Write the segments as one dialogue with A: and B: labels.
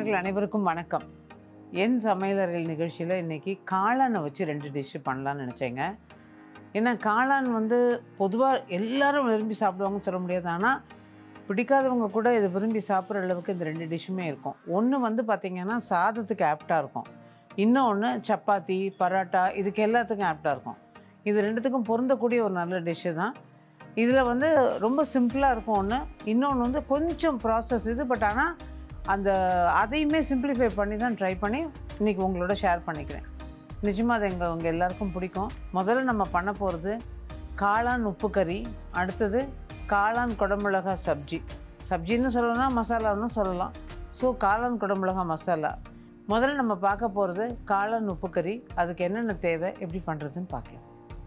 A: நேயர்கள் அனைவருக்கும் வணக்கம் என் சமையலறையில் நிகழ்ச்சியில் இன்றைக்கி காளானை வச்சு ரெண்டு டிஷ்ஷு பண்ணலான்னு நினச்சேங்க ஏன்னா காளான் வந்து பொதுவாக எல்லாரும் விரும்பி சாப்பிடுவாங்கன்னு சொல்ல முடியாது ஆனால் பிடிக்காதவங்க கூட இதை விரும்பி சாப்பிட்ற அளவுக்கு இந்த ரெண்டு டிஷ்ஷுமே இருக்கும் ஒன்று வந்து பார்த்திங்கன்னா சாதத்துக்கு ஆப்டாக இருக்கும் இன்னொன்று சப்பாத்தி பரோட்டா இதுக்கு எல்லாத்துக்கும் ஆப்டாக இருக்கும் இது ரெண்டுத்துக்கும் பொருந்தக்கூடிய ஒரு நல்ல டிஷ்ஷு தான் இதில் வந்து ரொம்ப சிம்பிளாக இருக்கும் ஒன்று இன்னொன்று வந்து கொஞ்சம் ப்ராசஸ் இது பட் ஆனால் அந்த அதையுமே சிம்பிளிஃபை பண்ணி தான் ட்ரை பண்ணி இன்றைக்கி உங்களோட ஷேர் பண்ணிக்கிறேன் நிஜமாக அது எங்கள் உங்கள் எல்லாருக்கும் பிடிக்கும் முதல்ல நம்ம பண்ண போகிறது காளான் உப்பு கறி அடுத்தது காளான் குடமிளகா சப்ஜி சப்ஜின்னு சொல்லலாம் மசாலான்னு சொல்லலாம் ஸோ காளான் குடமிளகா மசாலா முதல்ல நம்ம பார்க்க போகிறது காளான் உப்பு கறி அதுக்கு என்னென்ன தேவை எப்படி பண்ணுறதுன்னு பார்க்கலாம்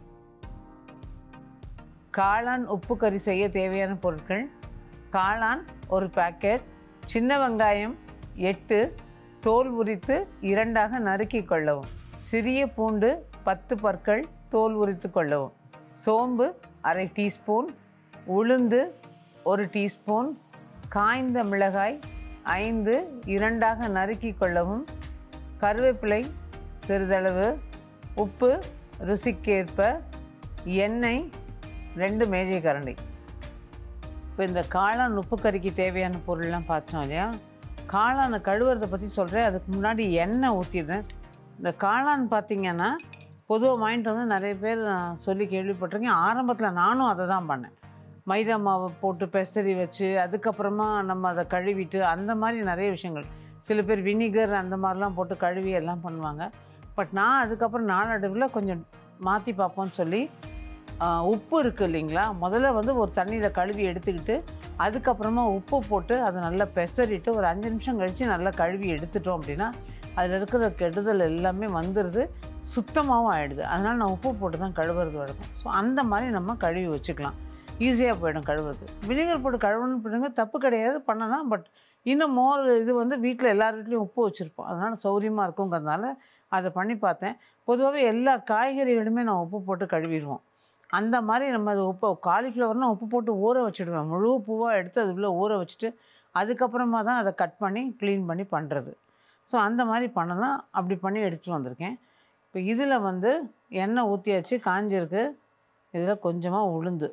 A: காளான் உப்பு கறி செய்ய தேவையான பொருட்கள் காளான் ஒரு பாக்கெட் சின்ன வெங்காயம் எட்டு தோல் உரித்து இரண்டாக நறுக்கி கொள்ளவும் சிறிய பூண்டு பத்து பற்கள் தோல் உரித்து கொள்ளவும் சோம்பு அரை டீஸ்பூன் உளுந்து ஒரு டீஸ்பூன் காய்ந்த மிளகாய் ஐந்து இரண்டாக நறுக்கி கொள்ளவும் கருவேப்பிலை சிறிதளவு உப்பு ருசிக்கேற்ப எண்ணெய் ரெண்டு மேஜை கரண்டி இப்போ இந்த காளான் உப்பு கறிக்கு தேவையான பொருள்லாம் பார்த்தோம் இல்லையா காளானை கழுவுறதை பற்றி சொல்கிறேன் அதுக்கு முன்னாடி எண்ணெய் ஊற்றிடுறேன் இந்த காளான் பார்த்தீங்கன்னா பொதுவாக வாங்கிட்டு வந்து நிறைய பேர் நான் சொல்லி கேள்விப்பட்டிருக்கேன் ஆரம்பத்தில் நானும் அதை தான் பண்ணேன் மைதா மாவு போட்டு பெசரி வச்சு அதுக்கப்புறமா நம்ம அதை கழுவிட்டு அந்த மாதிரி நிறைய விஷயங்கள் சில பேர் வினிகர் அந்த மாதிரிலாம் போட்டு கழுவி எல்லாம் பண்ணுவாங்க பட் நான் அதுக்கப்புறம் நாளடைவில் கொஞ்சம் மாற்றி பார்ப்போம்னு சொல்லி ஆஹ், உப்பு இருக்குது இல்லைங்களா முதல்ல வந்து ஒரு தண்ணியில் கழுவி எடுத்துக்கிட்டு அதுக்கப்புறமா உப்பு போட்டு அதை நல்லா பெசரிட்டு ஒரு அஞ்சு நிமிஷம் கழித்து நல்லா கழுவி எடுத்துட்டோம் அப்படின்னா அதில் இருக்கிற கெடுதல் எல்லாமே வந்துடுது சுத்தமாகவும் ஆகிடுது அதனால் நான் உப்பு போட்டு தான் கழுவுறது வழக்கம் ஸோ அந்த மாதிரி நம்ம கழுவி வச்சுக்கலாம் ஈஸியாக போயிடும் கழுவுறது வினிகர் போட்டு கழுவணும் பிடிங்க தப்பு கிடையாது பண்ணலாம் பட் இன்னும் மோர் இது வந்து வீட்டில் எல்லார் வீட்லேயும் உப்பு வச்சுருப்போம் அதனால் சௌரியமாக இருக்குங்கிறதுனால அதை பண்ணி பார்த்தேன் பொதுவாகவே எல்லா காய்கறிகளுமே நான் உப்பு போட்டு கழுவிடுவோம் அந்த மாதிரி நம்ம அது உப்பு காலிஃப்ளவர்னால் உப்பு போட்டு ஊற வச்சுடுவேன் முழு பூவாக எடுத்து அதுக்குள்ளே ஊற வச்சுட்டு அதுக்கப்புறமா தான் அதை கட் பண்ணி க்ளீன் பண்ணி பண்ணுறது ஸோ அந்த மாதிரி பண்ணலாம் அப்படி பண்ணி எடுத்துகிட்டு வந்திருக்கேன் இப்போ இதில் வந்து எண்ணெய் ஊற்றியாச்சு காஞ்சிருக்கு இதில் கொஞ்சமாக உளுந்து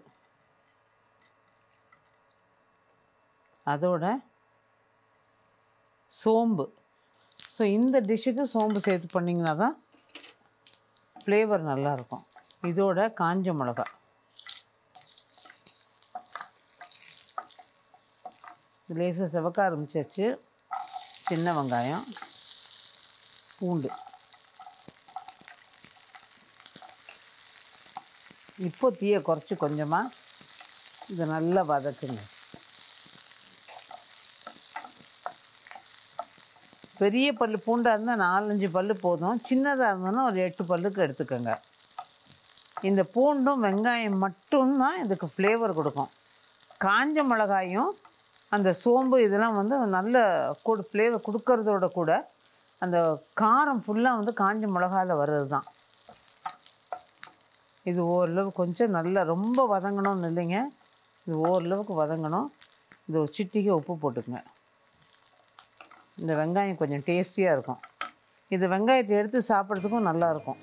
A: அதோட சோம்பு ஸோ இந்த டிஷ்ஷுக்கு சோம்பு சேர்த்து பண்ணிங்கன்னா தான் ஃப்ளேவர் நல்லாயிருக்கும் இதோட காஞ்ச மிளகா லேசாக செவக்க ஆரம்பிச்சாச்சு சின்ன வெங்காயம் பூண்டு இப்போ தீயை குறைச்சி கொஞ்சமாக இதை நல்லா வதக்குங்க பெரிய பல்லு பூண்டாக இருந்தால் நாலஞ்சு பல்லு போதும் சின்னதாக இருந்ததுன்னா ஒரு எட்டு பல்லுக்கு எடுத்துக்கோங்க இந்த பூண்டும் வெங்காயம் மட்டும்தான் இதுக்கு ஃப்ளேவர் கொடுக்கும் காஞ்ச மிளகாயும் அந்த சோம்பு இதெல்லாம் வந்து நல்ல கூட ஃப்ளேவர் கொடுக்கறதோட கூட அந்த காரம் ஃபுல்லாக வந்து காஞ்ச மிளகாயில் வர்றது தான் இது ஓரளவு கொஞ்சம் நல்லா ரொம்ப வதங்கணும்னு இல்லைங்க இது ஓரளவுக்கு வதங்கணும் இது ஒரு சிட்டிக்கு உப்பு போட்டுக்குங்க இந்த வெங்காயம் கொஞ்சம் டேஸ்டியாக இருக்கும் இது வெங்காயத்தை எடுத்து சாப்பிட்றதுக்கும் நல்லாயிருக்கும்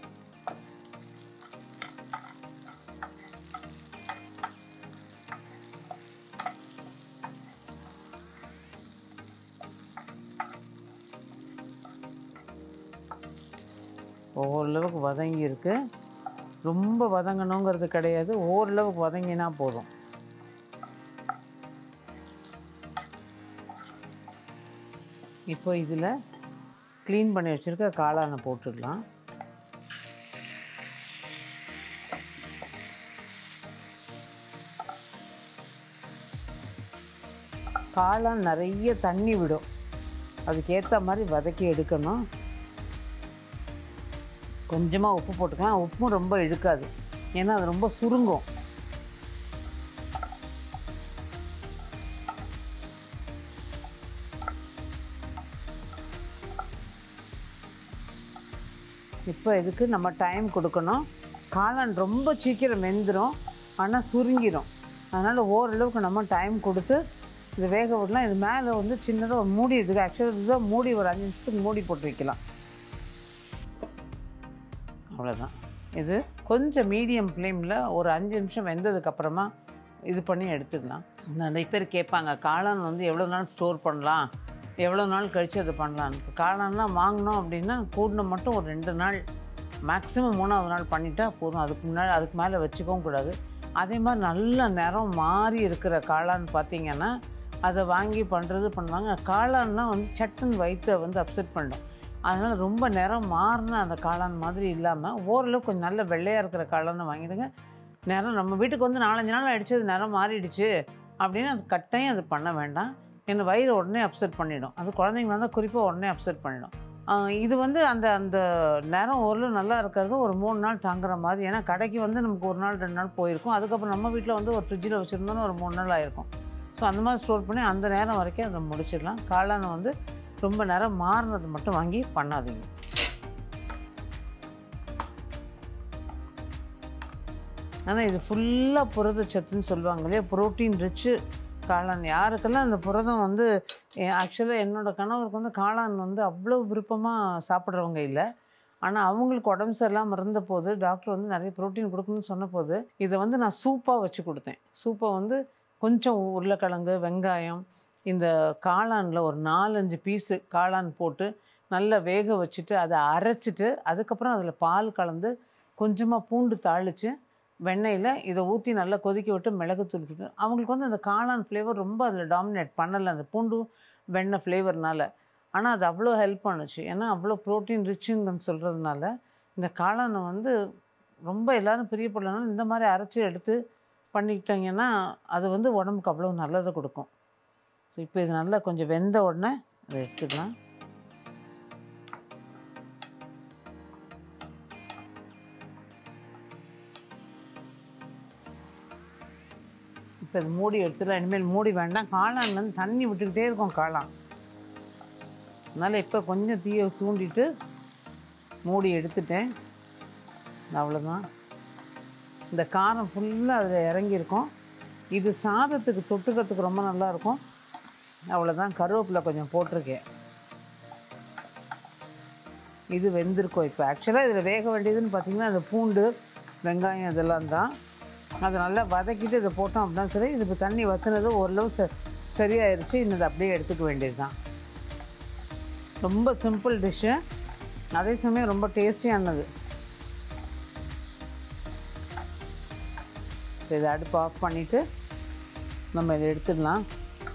A: ஓரளவுக்கு வதங்கி இருக்கு ரொம்ப வதங்கணுங்கிறது கிடையாது ஓரளவுக்கு வதங்கினா போதும் இப்போ இதில் க்ளீன் பண்ணி வச்சுருக்க காளானை போட்டுடலாம் காளான் நிறைய தண்ணி விடும் அதுக்கேற்ற மாதிரி வதக்கி எடுக்கணும் கொஞ்சமாக உப்பு போட்டுக்கலாம் உப்பும் ரொம்ப இழுக்காது ஏன்னா அது ரொம்ப சுருங்கும் இப்போ இதுக்கு நம்ம டைம் கொடுக்கணும் காளான் ரொம்ப சீக்கிரம் வெந்துடும் ஆனால் சுருங்கிடும் அதனால் ஓரளவுக்கு நம்ம டைம் கொடுத்து இது வேக விடலாம் இது மேலே வந்து சின்னதாக ஒரு மூடி இருக்குது ஆக்சுவலாக இதுதான் மூடி ஒரு அஞ்சு நிமிஷத்துக்கு மூடி போட்டு வைக்கலாம் அவ்வளோதான் இது கொஞ்சம் மீடியம் ஃப்ளேமில் ஒரு அஞ்சு நிமிஷம் வெந்ததுக்கப்புறமா இது பண்ணி எடுத்துக்கலாம் நிறைய பேர் கேட்பாங்க காளான் வந்து எவ்வளோ நாள் ஸ்டோர் பண்ணலாம் எவ்வளோ நாள் கழித்து அதை பண்ணலான்னு இப்போ காளான்லாம் வாங்கினோம் அப்படின்னா கூடின மட்டும் ஒரு ரெண்டு நாள் மேக்ஸிமம் மூணாவது நாள் பண்ணிட்டா போதும் அதுக்கு முன்னாடி அதுக்கு மேலே வச்சுக்கவும் கூடாது அதே மாதிரி நல்ல நிறம் மாறி இருக்கிற காளான் பார்த்தீங்கன்னா அதை வாங்கி பண்ணுறது பண்ணுவாங்க காளான்லாம் வந்து சட்டுன்னு வயிற்றை வந்து அப்செட் பண்ணிடும் அதனால் ரொம்ப நிறம் மாறின அந்த காளான் மாதிரி இல்லாமல் ஓரளவு கொஞ்சம் நல்ல வெள்ளையாக இருக்கிற காளானை வாங்கிடுங்க நிறம் நம்ம வீட்டுக்கு வந்து நாலஞ்சு நாள் ஆயிடுச்சு அது நிறம் மாறிடுச்சு அப்படின்னு அது கட்டாயம் அது பண்ண வேண்டாம் ஏன்னா வயிறு உடனே அப்செட் பண்ணிடும் அது குழந்தைங்களா இருந்தால் குறிப்பாக உடனே அப்செட் பண்ணிடும் ஆஹ் இது வந்து அந்த அந்த நேரம் ஓரளவு நல்லா இருக்கிறது ஒரு மூணு நாள் தாங்குற மாதிரி ஏன்னா கடைக்கு வந்து நமக்கு ஒரு நாள் ரெண்டு நாள் போயிருக்கும் அதுக்கப்புறம் நம்ம வீட்டில் வந்து ஒரு ஃப்ரிட்ஜில் வச்சுருந்தோன்னு ஒரு மூணு நாள் ஆயிருக்கும் ஸோ அந்த மாதிரி ஸ்டோர் பண்ணி அந்த நேரம் வரைக்கும் அதை முடிச்சிடலாம் காளானை வந்து ரொம்ப நேரம் மாறினது மட்டும் வாங்கி பண்ணாதீங்க ஆனால் இது ஃபுல்லாக புரதச்சத்துன்னு சொல்லுவாங்க இல்லையா புரோட்டீன் ரிச்சு காளான் யாருக்கெல்லாம் அந்த புரதம் வந்து ஆக்சுவலாக என்னோட கணவருக்கு வந்து காளான் வந்து அவ்வளோ விருப்பமாக சாப்பிட்றவங்க இல்லை ஆனால் அவங்களுக்கு உடம்பு சரியில்லாமல் இருந்தபோது டாக்டர் வந்து நிறைய புரோட்டீன் கொடுக்கணும்னு சொன்னபோது இதை வந்து நான் சூப்பாக வச்சு கொடுத்தேன் சூப்பை வந்து கொஞ்சம் உருளைக்கிழங்கு வெங்காயம் இந்த காளானில் ஒரு நாலஞ்சு பீஸு காளான் போட்டு நல்லா வேக வச்சுட்டு அதை அரைச்சிட்டு அதுக்கப்புறம் அதில் பால் கலந்து கொஞ்சமாக பூண்டு தாளித்து வெண்ணெயில் இதை ஊற்றி நல்லா கொதிக்க விட்டு மிளகுத்தூள் போட்டு அவங்களுக்கு வந்து அந்த காளான் ஃப்ளேவர் ரொம்ப அதில் டாமினேட் பண்ணலை அந்த பூண்டு வெண்ணெய் ஃப்ளேவர்னால ஆனால் அது அவ்வளோ ஹெல்ப் பண்ணுச்சு ஏன்னா அவ்வளோ ப்ரோட்டீன் ரிச்சுங்கன்னு சொல்கிறதுனால இந்த காளானை வந்து ரொம்ப எல்லாரும் பிரியப்படலனாலும் இந்த மாதிரி அரைச்சி எடுத்து பண்ணிக்கிட்டாங்கன்னா அது வந்து உடம்புக்கு அவ்வளோ நல்லதை கொடுக்கும் ஸோ இப்போ இது நல்லா கொஞ்சம் வெந்த உடனே அதை எடுத்துக்கலாம் இப்போ இது மூடி எடுத்துடலாம் இனிமேல் மூடி வேண்டாம் காளான் வந்து தண்ணி விட்டுக்கிட்டே இருக்கும் காளான் அதனால் இப்போ கொஞ்சம் தீயை தூண்டிட்டு மூடி எடுத்துட்டேன் அவ்வளோதான் இந்த காரம் ஃபுல்லாக அதில் இறங்கியிருக்கும் இது சாதத்துக்கு தொட்டுக்கிறதுக்கு ரொம்ப நல்லாயிருக்கும் அவ்வளோதான் கருவேப்பிலை கொஞ்சம் போட்டிருக்கேன் இது வெந்திருக்கும் இப்போ ஆக்சுவலாக இதில் வேக வேண்டியதுன்னு பார்த்தீங்கன்னா அந்த பூண்டு வெங்காயம் இதெல்லாம் தான் அதை நல்லா வதக்கிட்டு இதை போட்டோம் அப்படின்னா சரி இது இப்போ தண்ணி வற்றுனது ஓரளவு ச சரியாயிருச்சு இன்னது அப்படியே எடுத்துக்க வேண்டியது தான் ரொம்ப சிம்பிள் டிஷ்ஷு அதே சமயம் ரொம்ப டேஸ்டியானது இதை அடுப்பு ஆஃப் பண்ணிவிட்டு நம்ம இதை எடுத்துடலாம்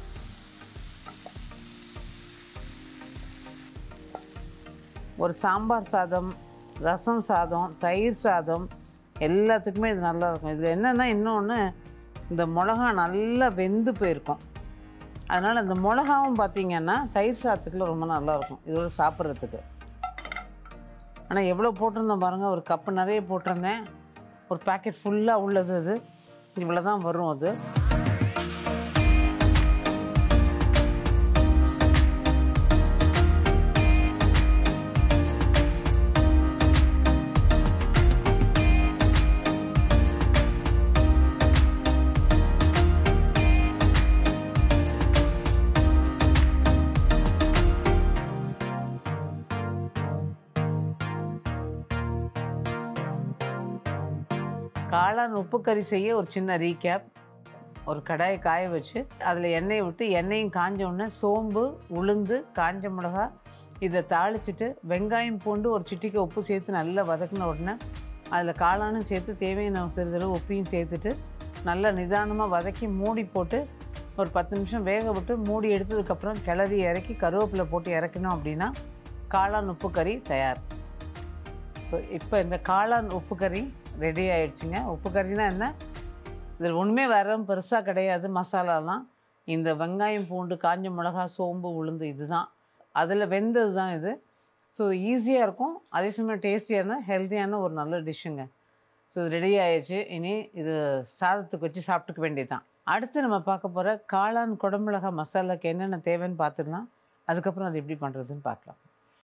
A: ஒரு சாம்பார் சாதம் ரசம் சாதம் தயிர் சாதம் எல்லாத்துக்குமே இது நல்லா இருக்கும் இதில் என்னென்னா இன்னொன்று இந்த மிளகா நல்லா வெந்து போயிருக்கும் அதனால் இந்த மிளகாவும் பார்த்தீங்கன்னா தயிர் சாதத்துக்குள்ள ரொம்ப நல்லாயிருக்கும் இதோட சாப்பிட்றதுக்கு ஆனால் எவ்வளோ போட்டிருந்தோம் பாருங்கள் ஒரு கப்பு நிறைய போட்டிருந்தேன் ஒரு பேக்கெட் ஃபுல்லாக உள்ளது அது இவ்வளோ தான் வரும் அது காளான் உப்பு கறி செய்ய ஒரு சின்ன ரீகேப் ஒரு கடாயை காய வச்சு அதில் எண்ணெய் விட்டு எண்ணெயும் காஞ்ச உடனே சோம்பு உளுந்து காஞ்ச மிளகா இதை தாளிச்சிட்டு வெங்காயம் பூண்டு ஒரு சிட்டிக்கு உப்பு சேர்த்து நல்லா வதக்கின உடனே அதில் காளானும் சேர்த்து தேவையான சிறிதளவு உப்பையும் சேர்த்துட்டு நல்லா நிதானமாக வதக்கி மூடி போட்டு ஒரு பத்து நிமிஷம் வேக விட்டு மூடி எடுத்ததுக்கப்புறம் கிளறி இறக்கி கருவேப்பிலை போட்டு இறக்கணும் அப்படின்னா காளான் உப்பு கறி தயார் ஸோ இப்போ இந்த காளான் உப்பு கறி ரெடி ஆயிடுச்சுங்க உப்பு கறினா என்ன இதில் ஒன்றுமே வேற பெருசாக கிடையாது மசாலாலாம் இந்த வெங்காயம் பூண்டு காஞ்ச மிளகா சோம்பு உளுந்து இதுதான் அதில் வெந்தது தான் இது ஸோ ஈஸியாக இருக்கும் அதே சமயம் டேஸ்டியாக இருந்தால் ஹெல்த்தியான ஒரு நல்ல டிஷ்ஷுங்க ஸோ இது ரெடி ஆயிடுச்சு இனி இது சாதத்துக்கு வச்சு சாப்பிட்டுக்க வேண்டியது தான் அடுத்து நம்ம பார்க்க போகிற காளான் குடமிளகா மசாலாக்கு என்னென்ன தேவைன்னு பார்த்துக்கலாம் அதுக்கப்புறம் அது எப்படி பண்ணுறதுன்னு பார்க்கலாம்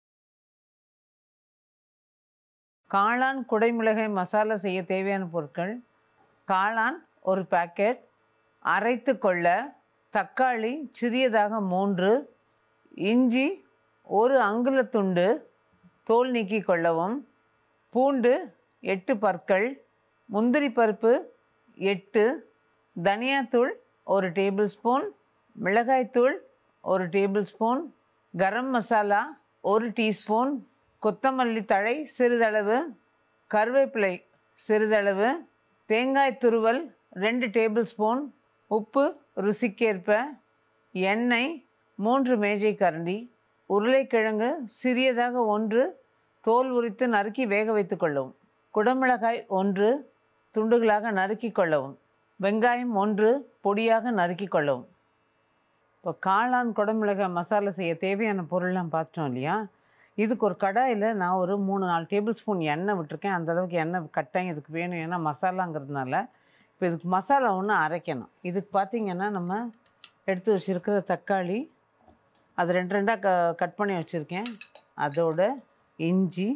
A: காளான் குடைமிளகாய் மசாலா செய்ய தேவையான பொருட்கள் காளான் ஒரு பாக்கெட் அரைத்து கொள்ள தக்காளி சிறியதாக மூன்று இஞ்சி ஒரு அங்குலத்துண்டு தோல் நீக்கி கொள்ளவும் பூண்டு எட்டு பற்கள் முந்திரி பருப்பு எட்டு தனியாத்தூள் ஒரு டேபிள் ஸ்பூன் மிளகாய்த்தூள் ஒரு டேபிள் ஸ்பூன் கரம் மசாலா ஒரு டீஸ்பூன் கொத்தமல்லி தழை சிறிதளவு கருவேப்பிலை சிறிதளவு தேங்காய் துருவல் ரெண்டு டேபிள் ஸ்பூன் உப்பு ருசிக்கேற்ப எண்ணெய் மூன்று மேஜை கரண்டி உருளைக்கிழங்கு சிறியதாக ஒன்று தோல் உரித்து நறுக்கி வேக வைத்து கொள்ளவும் குடமிளகாய் ஒன்று துண்டுகளாக நறுக்கி கொள்ளவும் வெங்காயம் ஒன்று பொடியாக நறுக்கி கொள்ளவும் இப்போ காளான் குடமிளகாய் மசாலா செய்ய தேவையான பொருள்லாம் பார்த்தோம் இல்லையா இதுக்கு ஒரு கடாயில் நான் ஒரு மூணு நாலு டேபிள் ஸ்பூன் எண்ணெய் விட்டுருக்கேன் அந்த அளவுக்கு எண்ணெய் கட்டாயம் இதுக்கு வேணும் ஏன்னா மசாலாங்கிறதுனால இப்போ இதுக்கு மசாலா ஒன்று அரைக்கணும் இதுக்கு பார்த்திங்கன்னா நம்ம எடுத்து வச்சுருக்கிற தக்காளி அது ரெண்டு ரெண்டாக க கட் பண்ணி வச்சுருக்கேன் அதோட இஞ்சி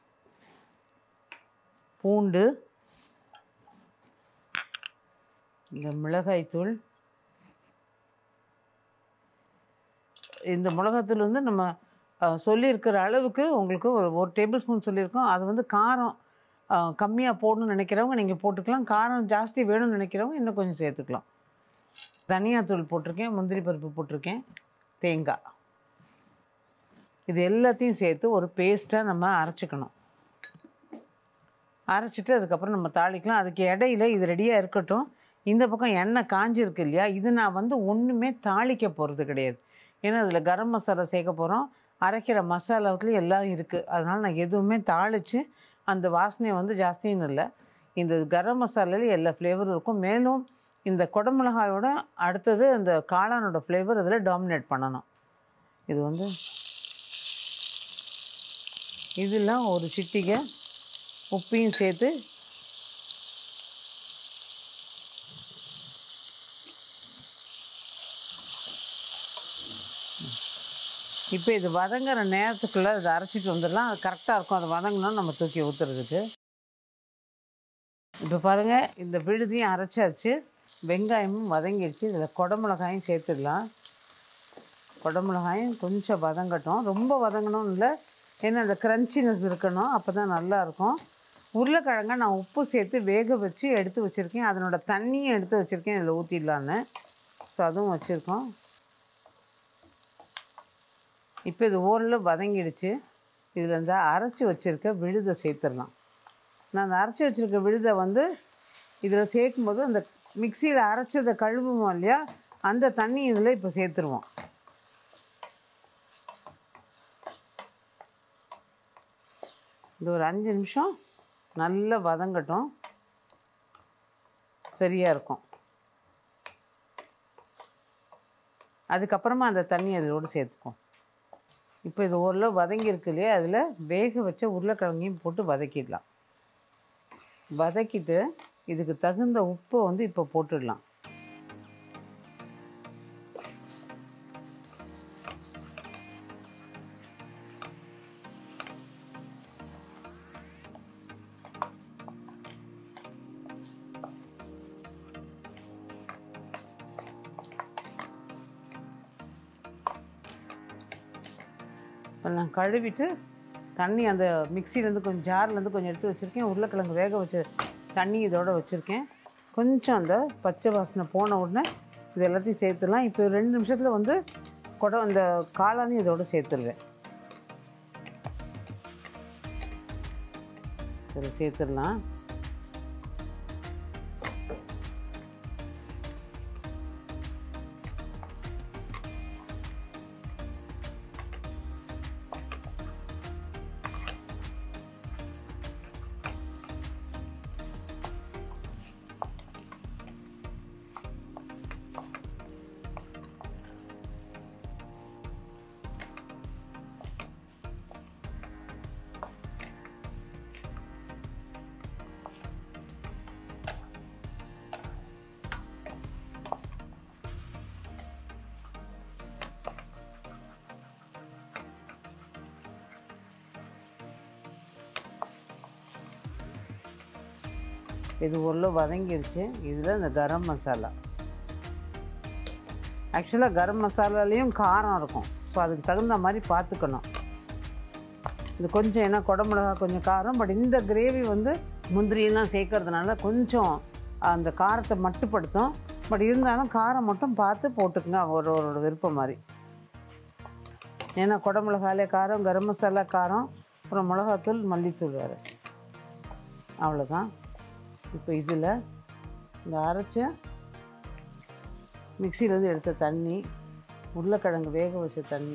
A: பூண்டு இந்த மிளகாய்த்தூள் இந்த மிளகாத்தூள் வந்து நம்ம அஹ், சொல்லியிருக்கிற அளவுக்கு உங்களுக்கு ஒரு ஒரு டேபிள் ஸ்பூன் சொல்லியிருக்கோம் அது வந்து காரம் கம்மியாக போடணும்னு நினைக்கிறவங்க நீங்கள் போட்டுக்கலாம் காரம் ஜாஸ்தி வேணும்னு நினைக்கிறவங்க இன்னும் கொஞ்சம் சேர்த்துக்கலாம் தனியாத்தூள் போட்டிருக்கேன் முந்திரி பருப்பு போட்டிருக்கேன் தேங்காய் இது எல்லாத்தையும் சேர்த்து ஒரு பேஸ்ட்டாக நம்ம அரைச்சிக்கணும் அரைச்சிட்டு அதுக்கப்புறம் நம்ம தாளிக்கலாம் அதுக்கு இடையில இது ரெடியாக இருக்கட்டும் இந்த பக்கம் எண்ணெய் காஞ்சிருக்கு இல்லையா இது நான் வந்து ஒன்றுமே தாளிக்க போகிறது கிடையாது ஏன்னா அதில் கரம் மசாலா சேர்க்க போகிறோம் அரைக்கிற மசாலாத்துலேயும் எல்லாம் இருக்குது அதனால் நான் எதுவுமே தாளித்து அந்த வாசனை வந்து ஜாஸ்தியும் இல்லை இந்த கரம் மசாலால எல்லா ஃப்ளேவரும் இருக்கும் மேலும் இந்த குடமிளகாயோட அடுத்தது அந்த காளானோட ஃப்ளேவர் அதில் டாமினேட் பண்ணணும் இது வந்து இதெல்லாம் ஒரு சிட்டிகை உப்பையும் சேர்த்து இப்போ இது வதங்குற நேரத்துக்குள்ளே இதை அரைச்சிட்டு வந்துடலாம் அது கரெக்டாக இருக்கும் அது வதங்கினா நம்ம தூக்கி ஊற்றுறதுக்கு இப்போ பாருங்கள் இந்த விழுதியும் அரைச்சாச்சு வெங்காயமும் வதங்கிடுச்சு இதில் குடமிளகாயும் சேர்த்துடலாம் குடமிளகாயும் கொஞ்சம் வதங்கட்டும் ரொம்ப வதங்கணும்னு இல்லை ஏன்னா அந்த க்ரன்ச்சினஸ் இருக்கணும் அப்போ தான் நல்லாயிருக்கும் உருளைக்கிழங்க நான் உப்பு சேர்த்து வேக வச்சு எடுத்து வச்சுருக்கேன் அதனோட தண்ணியும் எடுத்து வச்சுருக்கேன் இதில் ஊற்றிடலான்னு ஸோ அதுவும் வச்சுருக்கோம் இப்போ இது ஓரளவு வதங்கிடுச்சு இதில் இந்த அரைச்சி வச்சுருக்க விழுதை சேர்த்துடலாம் நான் அந்த அரைச்சி வச்சுருக்க விழுதை வந்து இதில் சேர்க்கும்போது அந்த மிக்சியில் அரைச்சதை கழுவுவோம் இல்லையா அந்த தண்ணி இதில் இப்போ சேர்த்துருவோம் இது ஒரு அஞ்சு நிமிஷம் நல்லா வதங்கட்டும் சரியாக இருக்கும் அதுக்கப்புறமா அந்த தண்ணி அதோடு சேர்த்துக்கும் இப்போ இது ஓரளவு வதங்கியிருக்கு இல்லையா அதில் வேக வச்ச உருளைக்கிழங்கையும் போட்டு வதக்கிடலாம் வதக்கிட்டு இதுக்கு தகுந்த உப்பை வந்து இப்போ போட்டுடலாம் இப்போ நான் கழுவிட்டு தண்ணி அந்த மிக்சிலேருந்து கொஞ்சம் ஜார்லேருந்து கொஞ்சம் எடுத்து வச்சுருக்கேன் உருளைக்கிழங்கு வேக வச்ச தண்ணி இதோட வச்சுருக்கேன் கொஞ்சம் அந்த பச்சை வாசனை போன உடனே இது எல்லாத்தையும் சேர்த்துடலாம் இப்போ ரெண்டு நிமிஷத்தில் வந்து குடம் அந்த காளானி இதோட சேர்த்துருவேன் இதில் சேர்த்துடலாம் இது ஓரளவு வதங்கிருச்சு இதில் இந்த கரம் மசாலா ஆக்சுவலாக கரம் மசாலாலேயும் காரம் இருக்கும் ஸோ அதுக்கு தகுந்த மாதிரி பார்த்துக்கணும் இது கொஞ்சம் ஏன்னா குடமிளகா கொஞ்சம் காரம் பட் இந்த கிரேவி வந்து முந்திரியெல்லாம் சேர்க்கறதுனால கொஞ்சம் அந்த காரத்தை மட்டுப்படுத்தும் பட் இருந்தாலும் காரம் மட்டும் பார்த்து போட்டுக்குங்க ஒரு ஒரு விருப்பம் மாதிரி ஏன்னா குடமிளகாலே காரம் கரம் மசாலா காரம் அப்புறம் மிளகாத்தூள் மல்லித்தூள் வேறு அவ்வளோதான் இப்போ இதில் இந்த அரைச்ச மிக்சியிலேருந்து எடுத்த தண்ணி உருளைக்கிழங்கு வேக வச்ச தண்ணி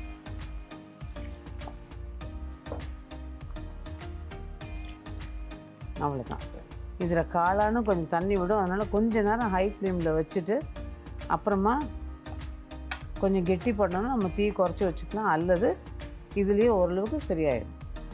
A: அவ்வளோதான் இதில் காளானும் கொஞ்சம் தண்ணி விடும் அதனால் கொஞ்ச நேரம் ஹை ஃப்ளேமில் வச்சுட்டு அப்புறமா கொஞ்சம் கெட்டி பண்ணணும் நம்ம தீ குறைச்சி வச்சுக்கலாம் அல்லது இதுலேயே ஓரளவுக்கு சரியாயிடும்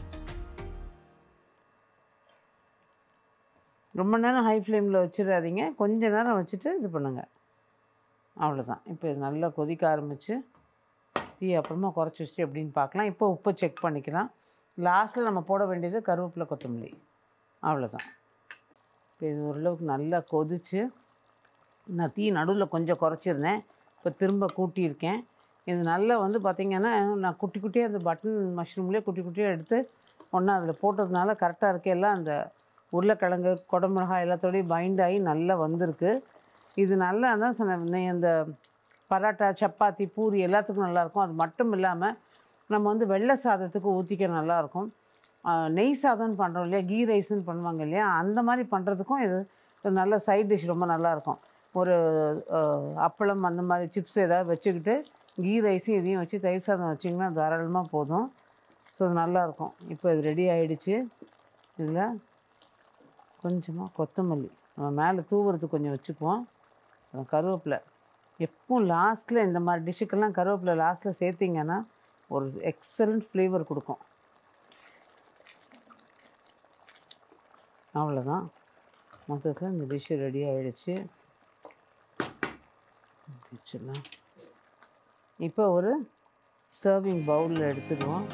A: ரொம்ப நேரம் ஹை ஃப்ளேமில் வச்சிடாதீங்க கொஞ்ச நேரம் வச்சுட்டு இது பண்ணுங்கள் அவ்வளோதான் இப்போ இது நல்லா கொதிக்க ஆரம்பித்து தீ அப்புறமா குறைச்சி வச்சுட்டு எப்படின்னு பார்க்கலாம் இப்போ உப்பு செக் பண்ணிக்கலாம் லாஸ்ட்டில் நம்ம போட வேண்டியது கருவேப்பிலை கொத்தமல்லி அவ்வளோதான் இப்போ இது ஓரளவுக்கு நல்லா கொதித்து நான் தீ நடுவில் கொஞ்சம் குறைச்சிருந்தேன் இப்போ திரும்ப கூட்டியிருக்கேன் இது நல்லா வந்து பார்த்திங்கன்னா நான் குட்டி குட்டியாக அந்த பட்டன் மஷ்ரூம்லேயே குட்டி குட்டியாக எடுத்து ஒன்றா அதில் போட்டதுனால கரெக்டாக இருக்கு எல்லாம் அந்த உருளைக்கிழங்கு குடமிளகாய் எல்லாத்தோடையும் பைண்ட் ஆகி நல்லா வந்திருக்கு இது நல்லா தான் சொன்னேன் அந்த பரோட்டா சப்பாத்தி பூரி எல்லாத்துக்கும் நல்லாயிருக்கும் அது மட்டும் இல்லாமல் நம்ம வந்து வெள்ளை சாதத்துக்கு ஊற்றிக்க நல்லாயிருக்கும் ஆஹ் நெய் சாதம்னு பண்ணுறோம் இல்லையா கீ ரைஸ்ன்னு பண்ணுவாங்க இல்லையா அந்த மாதிரி பண்ணுறதுக்கும் இது ஒரு நல்ல சைட் டிஷ் ரொம்ப நல்லாயிருக்கும் ஒரு ஆஹ், அப்பளம் அந்த மாதிரி சிப்ஸ் ஏதாவது வச்சுக்கிட்டு கீ ரைஸும் இதையும் வச்சு தயிர் சாதம் வச்சிங்கன்னா தாராளமாக போதும் ஸோ அது நல்லாயிருக்கும் இப்போ இது ரெடி ஆயிடுச்சு இதில் கொஞ்சமாக கொத்தமல்லி நம்ம மேலே தூவுறதுக்கு கொஞ்சம் வச்சுக்குவோம் அப்புறம் கருவேப்பிலை எப்பவும் லாஸ்ட்டில் இந்த மாதிரி டிஷ்ஷுக்கெல்லாம் கருவேப்பிலை லாஸ்ட்டில் சேர்த்திங்கன்னா ஒரு எக்ஸலண்ட் ஃப்ளேவர் கொடுக்கும் அவ்வளோதான் மொத்தத்தில் இந்த டிஷ்ஷு ரெடி ஆகிடுச்சு வச்சிடலாம் இப்போ ஒரு சர்விங் பவுலில் எடுத்துடுவோம்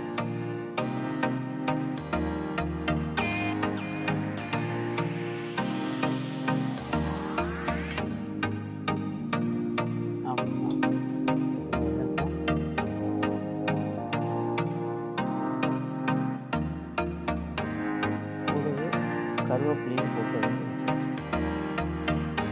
A: கூடவே கருவேப்பிலையும் போட்டு அதில் வச்சாச்சு.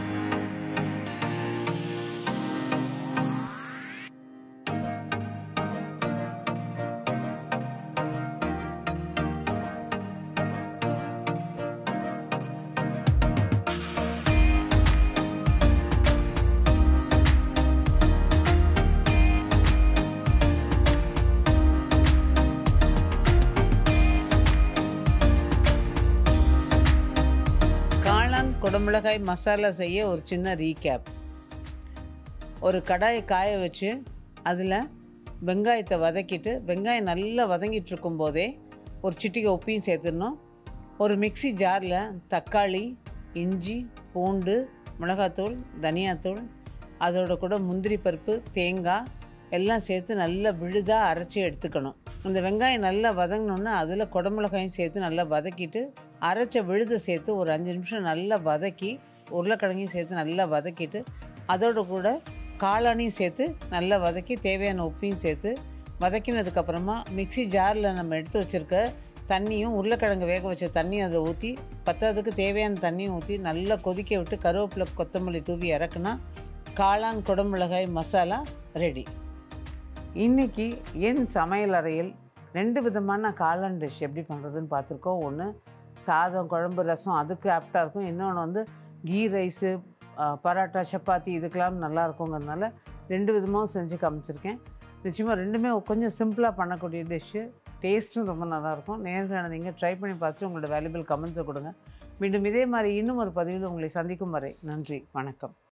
A: காளான் குடமிளகாய் மசாலா செய்ய ஒரு சின்ன ரீகேப் ஒரு கடாயை காய வச்சு அதில் வெங்காயத்தை வதக்கிட்டு வெங்காயம் நல்லா வதங்கிட்டு இருக்கும்போதே ஒரு சிட்டிகை உப்பையும் சேர்த்துடணும் ஒரு மிக்ஸி ஜாரில் தக்காளி இஞ்சி பூண்டு மிளகாத்தூள் தனியாத்தூள் அதோட கூட முந்திரி பருப்பு தேங்காய் எல்லாம் சேர்த்து நல்லா விழுதாக அரைச்சி எடுத்துக்கணும் அந்த வெங்காயம் நல்லா வதங்கினோன்னா அதில் குடமிளகாயும் சேர்த்து நல்லா வதக்கிட்டு அரைச்ச விழுதை சேர்த்து ஒரு அஞ்சு நிமிஷம் நல்லா வதக்கி உருளைக்கிழங்கையும் சேர்த்து நல்லா வதக்கிட்டு அதோட கூட காளானையும் சேர்த்து நல்லா வதக்கி தேவையான உப்பையும் சேர்த்து வதக்கினதுக்கப்புறமா மிக்ஸி ஜாரில் நம்ம எடுத்து வச்சுருக்க தண்ணியும் உருளைக்கிழங்கு வேக வச்ச தண்ணியும் அதை ஊற்றி பத்தாததுக்கு தேவையான தண்ணியும் ஊற்றி நல்லா கொதிக்க விட்டு கருவேப்பிலை கொத்தமல்லி தூவி இறக்குனா காளான் குடமிளகாய் மசாலா ரெடி இன்னைக்கு என் சமையல் அறையில் ரெண்டு விதமான காளான் டிஷ் எப்படி பண்ணுறதுன்னு பார்த்துருக்கோம் ஒன்று சாதம் குழம்பு ரசம் அதுக்கு ஆப்டாக இருக்கும் இன்னொன்று வந்து கீ ரைஸு பரோட்டா சப்பாத்தி இதுக்கெல்லாம் நல்லா இருக்குங்கிறதுனால ரெண்டு விதமாகவும் செஞ்சு காமிச்சிருக்கேன் நிச்சயமாக ரெண்டுமே கொஞ்சம் சிம்பிளாக பண்ணக்கூடிய டிஷ்ஷு டேஸ்ட்டும் ரொம்ப நல்லாயிருக்கும் நேர்களான நீங்கள் ட்ரை பண்ணி பார்த்துட்டு உங்களோட வேல்யூபிள் கமெண்ட்ஸை கொடுங்க மீண்டும் இதே மாதிரி இன்னும் ஒரு பதிவில் உங்களை சந்திக்கும் வரை நன்றி வணக்கம்